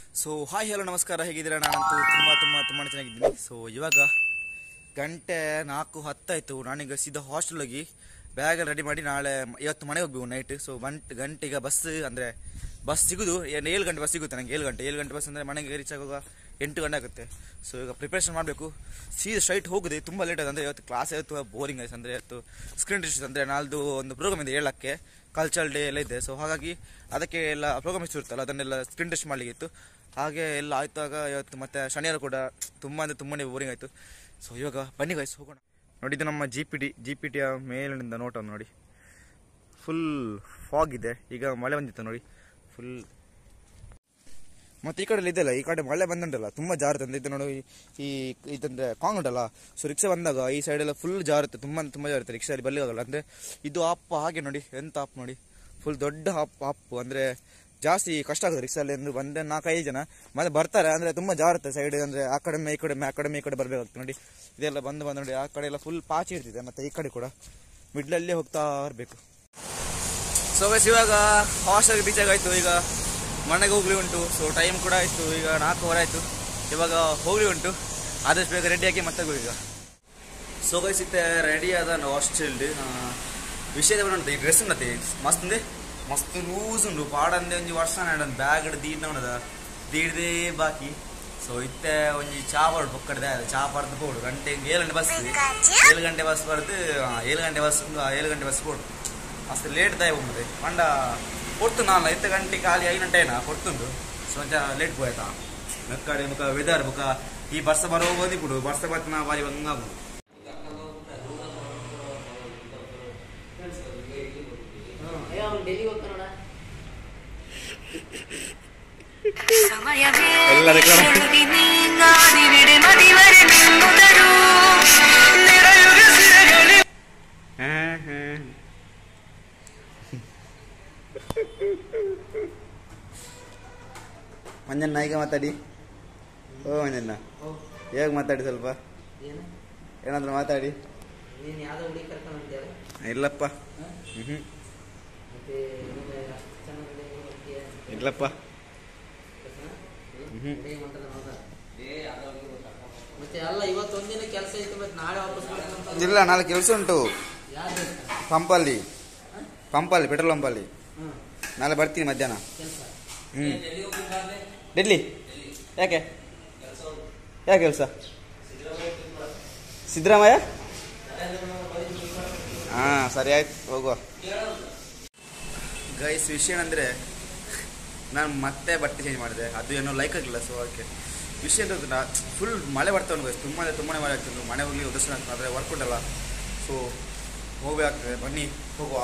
So hi hello ನಮಸ್ಕಾರ ಹೇಗಿದ್ದೀರಾ ನಾನಂತೂ ತುಂಬ ತುಂಬ ತುಂಬ ಚೆನ್ನಾಗಿದ್ದೀನಿ ಸೊ ಇವಾಗ ಗಂಟೆ ನಾಲ್ಕು ಹತ್ತಾಯಿತು ನಾನೀಗ ಸೀದಾ ಹಾಸ್ಟೆಲ್ ಹೋಗಿ ಬ್ಯಾಗ್ ರೆಡಿ ಮಾಡಿ ನಾಳೆ ಇವತ್ತು ಮನೆಗೆ ಹೋಗ್ಬೇಕು ನೈಟ್ ಸೊ ಗಂಟೆ ಗಂಟೆಗೆ ಬಸ್ ಅಂದರೆ ಬಸ್ ಸಿಗೋದು ಏನು ಏಳು ಗಂಟೆ ಬಸ್ ಸಿಗುತ್ತೆ ನನಗೆ ಏಳು ಗಂಟೆ ಏಳು ಗಂಟೆ ಬಸ್ ಅಂದರೆ ಮನೆಗೆ ರೀಚ್ ಆಗುವಾಗ ಎಂಟು ಗಂಟೆ ಆಗುತ್ತೆ ಸೊ ಈಗ ಪ್ರಿಪ್ರೇಷನ್ ಮಾಡಬೇಕು ಸೀದಾ ಸ್ಟ್ರೈಟ್ ಹೋಗಿದೆ ತುಂಬ ಲೇಟ್ ಆಗಿದೆ ಅಂದರೆ ಇವತ್ತು ಕ್ಲಾಸ್ ಇವತ್ತು ಬೋರಿಂಗ್ ಆಯ್ತು ಅಂದರೆ ಇವತ್ತು ಸ್ಕ್ರೀನ್ ಟೆಸ್ಟ್ ಅಂದರೆ ನಾಳ್ದು ಒಂದು ಪ್ರೋಗ್ರಾಮ್ ಇದೆ ಹೇಳಕ್ಕೆ ಕಲ್ಚರಲ್ ಡೇ ಎಲ್ಲ ಇದೆ ಸೊ ಹಾಗಾಗಿ ಅದಕ್ಕೆ ಎಲ್ಲ ಪ್ರೋಗ್ರಾಮ್ ಇರುತ್ತಲ್ಲ ಅದನ್ನೆಲ್ಲ ಸ್ಕ್ರೀನ್ ಟೆಸ್ಟ್ ಮಾಡಲಿಕ್ಕೆ ಇತ್ತು ಹಾಗೆ ಎಲ್ಲ ಆಯ್ತಾಗ ಇವತ್ತು ಮತ್ತೆ ಶನಿವಾರ ಕೂಡ ತುಂಬ ಅಂದರೆ ತುಂಬಾನೇ ಬೋರಿಂಗ್ ಆಯಿತು ಸೊ ಇವಾಗ ಬನ್ನಿ ಗೈಸ್ ಹೋಗೋಣ ನೋಡಿ ಇದು ನಮ್ಮ G P D G P ಟಿಯ ಮೇಲಿನಿಂದ ನೋಟ ನೋಡಿ ಫುಲ್ ಫಾಗ್ ಇದೆ ಈಗ ಮಳೆ ಬಂದಿತ್ತು ನೋಡಿ ಫುಲ್ ಮತ್ತೆ ಈ ಕಡೆ ಇದೆಲ್ಲ ಈ ಕಡೆ ಮಳೆ ಬಂದುಂಟಲ್ಲ ತುಂಬ ಜಾರುತ್ತೆ ಅಂದ್ರೆ ಇದು ನೋಡಿ ಈ ಇದಂದ್ರೆ ಕಾಂಗ್ ಉಂಟಲ್ಲ ಸೊ ರಿಕ್ಷಾ ಬಂದಾಗ ಈ ಸೈಡ್ ಎಲ್ಲ ಫುಲ್ ಜಾರುತ್ತೆ ತುಂಬ ತುಂಬ ಜಾರುತ್ತೆ ರಿಕ್ಷಾದಲ್ಲಿ ಬಲ್ಲಿ ಹೋಗಲ್ಲ ಅಂದ್ರೆ ಇದು ಅಪ್ ಹಾಗೆ ನೋಡಿ ಎಂತ ಅಪ್ ನೋಡಿ ಫುಲ್ ದೊಡ್ಡ ಅಪ್ ಅಪ್ ಅಂದ್ರೆ ಜಾಸ್ತಿ ಕಷ್ಟ ಆಗುತ್ತೆ ರಿಕ್ಷಾದಲ್ಲಿ ಎಂದು ಬಂದೆ ನಾಲ್ಕೈದು ಜನ ಮತ್ತೆ ಬರ್ತಾರೆ ಅಂದ್ರೆ ತುಂಬಾ ಜಾರುತ್ತೆ ಸೈಡ್ ಅಂದ್ರೆ ಆ ಕಡೆ ಈ ಕಡೆ ಆ ಕಡೆ ಈ ಕಡೆ ಬರ್ಬೇಕಾಗ್ತದೆ ನೋಡಿ ಇದೆಲ್ಲ ಬಂದು ಬಂದು ನೋಡಿ ಆ ಕಡೆ ಎಲ್ಲ ಫುಲ್ ಪಾಚಿ ಇರ್ತಿದೆ ಮತ್ತೆ ಈ ಕಡೆ ಕೂಡ ಮಿಡ್ಲಲ್ಲೇ ಹೋಗ್ತಾ ಇರಬೇಕು ಸೊ ಗೈಸ್ ಇವಾಗ ಹಾಸ್ಟೆಲ್ ರೀಚ್ ಆಗಾಯ್ತು ಈಗ ಮನೆಗೆ ಹೋಗ್ಲಿ ಉಂಟು ಸೊ ಟೈಮ್ ಕೂಡ ಆಯಿತು ಈಗ ನಾಲ್ಕೂವರೆ ಆಯಿತು ಇವಾಗ ಹೋಗ್ಲಿ ಉಂಟು ಆದಷ್ಟು ಬೇಗ ರೆಡಿ ಆಗಿ ಮತ್ತೆ ಹೋಗು ಈಗ ಸೊ ಗೈಸ್ ಇತ್ತೆ ರೆಡಿ ಆದ ಹಾಸ್ಟೆಲ್ ವಿಷಯದ ಉಂಟು ಈ ಡ್ರೆಸ್ ಉಂಟತಿ ಮಸ್ತ್ ಉಂದೆ ಮಸ್ತ್ ಲೂಸ್ ಉಂಡು ಪಾಡಂದೆ ಒಂಜಿ ವರ್ಷ ನಾಡನ್ ಬ್ಯಾಗ್ ದೀಡ್ ಉಂಡದ ದೀಡ್ದೇ ಬಾಕಿ ಸೊ ಇತ್ತೆ ಒಂಜಿ ಚಾ ಬರ್ಡು ಪೊಕ್ಕಡ್ದೆ ಚಾ ಪರ್ದು ಪೋಡು ಗಂಟೆ ಏಳು ಗಂಟೆ ಬಸ್ ಏಳು ಗಂಟೆ ಬಸ್ ಬರ್ದು ಆ, ಏಳು ಗಂಟೆ ಬಸ್ ಏಳು ಗಂಟೆ ಬಸ್ ಪೋಡು ಅಷ್ಟು ಲೇಟ್ ದಾಯ ಹೋಗ್ತದೆ ಪಂಡ ಕೊಡ್ತು ನಾನು ಐದು ಗಂಟೆ ಖಾಲಿ ಐದು ಗಂಟೆನ ಕೊಡ್ತುಂಡು ಸೊ ಒಂಚ ಲೇಟ್ ಹೋಯ್ತಾ ನಕ್ಕಡೆ ಮುಖ ವೆದರ್ ಮುಖ ಈ ಬರ್ಸ ಬರೋ ಓದಿ ಬಿಡು ಬರ್ಸ ಬರ್ತ ನಾ ಬಾರಿ ಹಂಗಾಗು ಎಲ್ಲ record. ಮಂಜಣ್ಣ ಈಗ ಮಾತಾಡಿ ಓ ಮಂಜಣ್ಣ ಹೇಗೆ ಮಾತಾಡಿ ಸ್ವಲ್ಪ ಏನು ಏನಾದ್ರು ಮಾತಾಡಿ ನೀನು ಯಾವ್ದೋ ಹುಡುಗಿ ಕರ್ಕೊಂಡು ಅಂತೇಳಿ ಇಲ್ಲಪ್ಪ ಹ್ಞೂ ಮತ್ತೆ ನೀನು ಅಷ್ಟು ಚೆನ್ನಾಗಿ ಹುಡುಗಿ ಇಲ್ಲಪ್ಪ ಹ್ಮ್. ಮತ್ತೆ ಅಲ್ಲ ಇವತ್ತು ಒಂದಿನ ಕೆಲಸ ಇತ್ತು ಮತ್ತೆ ನಾಳೆ ವಾಪಸ್ ಬರ್ಬೇಕಂತ ಇಲ್ಲ ನಾಳೆ ಕೆಲಸ ಉಂಟು ಯಾರು ಪಂಪಲ್ಲಿ ಪಂಪಲ್ಲಿ ಪೆಟ್ರೋಲ್ ಪಂಪಲ್ಲಿ ಹ್ಮ್ ನಾಳೆ ಬರ್ತೀನಿ ಮಧ್ಯಾಹ್ನ ಕೆಲಸ ಹ್ಞೂ ಡೆಲ್ಲಿ ಯಾಕೆ ಯಾಕೆ ಕೆಲಸ ಸಿದ್ದರಾಮಯ್ಯ ಹಾಂ ಸರಿ ಆಯ್ತು ಹೋಗುವ ಗೈಸ್ ವಿಷಯ ಏನಂದರೆ ನಾನು ಮತ್ತೆ ಬಟ್ಟೆ ಚೇಂಜ್ ಮಾಡಿದೆ ಅದು ಏನೋ ಲೈಕ್ ಆಗಿಲ್ಲ ಸೊ ಅದಕ್ಕೆ ವಿಷಯ ಅಂತ ಫುಲ್ ಮಳೆ ಬರ್ತಾ ಉಂಟು ಗೈಸ್ ತುಂಬ ತುಂಬಾ ಮಳೆ ಆಗ್ತದೆ ಮನೆ ಹೋಗಿ ಉದರ್ಶನ ಆಗ್ತದೆ ಆದರೆ ವರ್ಕ್ ಉಂಟಲ್ಲ ಸೊ ಹೋಗಬೇಕಾಗ್ತದೆ ಬನ್ನಿ ಹೋಗುವ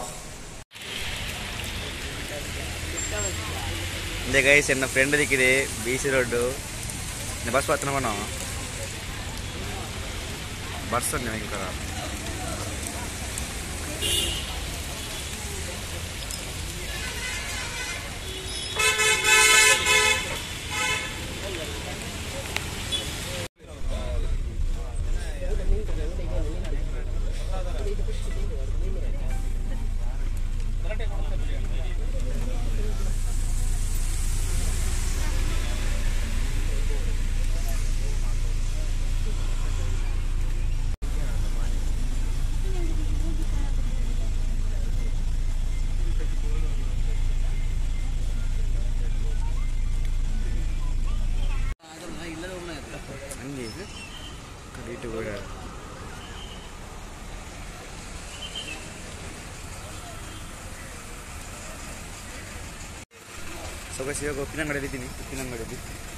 இந்த கைஸ் என்ன ஃப்ரெண்ட் இருக்குது பிசி ரோடு இந்த பஸ் பார்த்தன பண்ணோம் பஸ் ஒன்று வாங்கிக்கிறா ಹಂಗೆ ಕಡಿಟ್ಟು ಬೇಡ ಸೊಗಸಿ ಇವಾಗ ಉಪ್ಪಿನಂಗಡಿಯಲ್ಲಿ ಇದ್ದೀನಿ ಉಪ್ಪಿನಂಗಡಿಯಲ್ಲಿ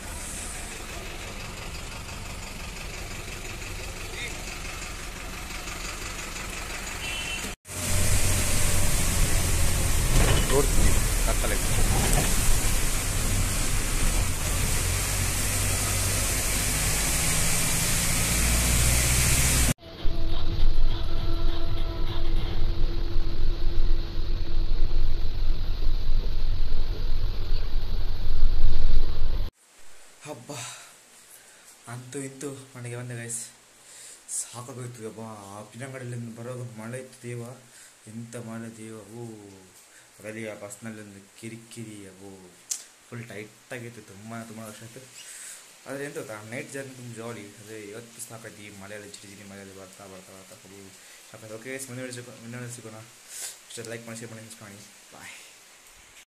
ನೋಡ್ತೀನಿ ಕತ್ತಲೆ ಹಬ್ಬ ಅಂತೂ ಇತ್ತು ಮನೆಗೆ ಬಂದೆ ಗೈಸ್ ಸಾಕಾಗೋಯ್ತು ಅಬ್ಬ ಆ ಪಿನಂಗಡಿಯಲ್ಲಿ ಬರೋದು ಮಳೆ ಇತ್ತು ದೇವ ಎಂತ ಮಳೆ ದೇವ ಓ ಅಲ್ಲಿ ಆ ಬಸ್ನಲ್ಲಿ ಒಂದು ಕಿರಿಕಿರಿ ಅವು ಫುಲ್ ಟೈಟಾಗಿತ್ತು ತುಂಬ ತುಂಬ ವರ್ಷ ಆಯಿತು ಆದರೆ ಎಂತ ಗೊತ್ತಾ ನೈಟ್ ಜರ್ನಿ ತುಂಬ ಜಾಲಿ ಅದೇ ಇವತ್ತು ಸಾಕಾಯ್ತು ಈ ಮಳೆಯಲ್ಲಿ ಚಿಟಿ ಚಿಟಿ ಮಳೆಯಲ್ಲಿ ಬರ್ತಾ ಬರ್ತಾ ಬರ್ತಾ ಫುಲ್ ಸಾಕಾಯ್ತು ಓಕೆ ಮುಂದೆ ಸಿಗೋಣ ಮುಂದೆ ಸಿಗೋಣ ಇಷ್ಟ ಲೈಕ್ ಮಾಡಿ ಶೇರ್ ಮಾಡಿ ಮಿಸ್ ಮಾಡಿ ಬಾಯ್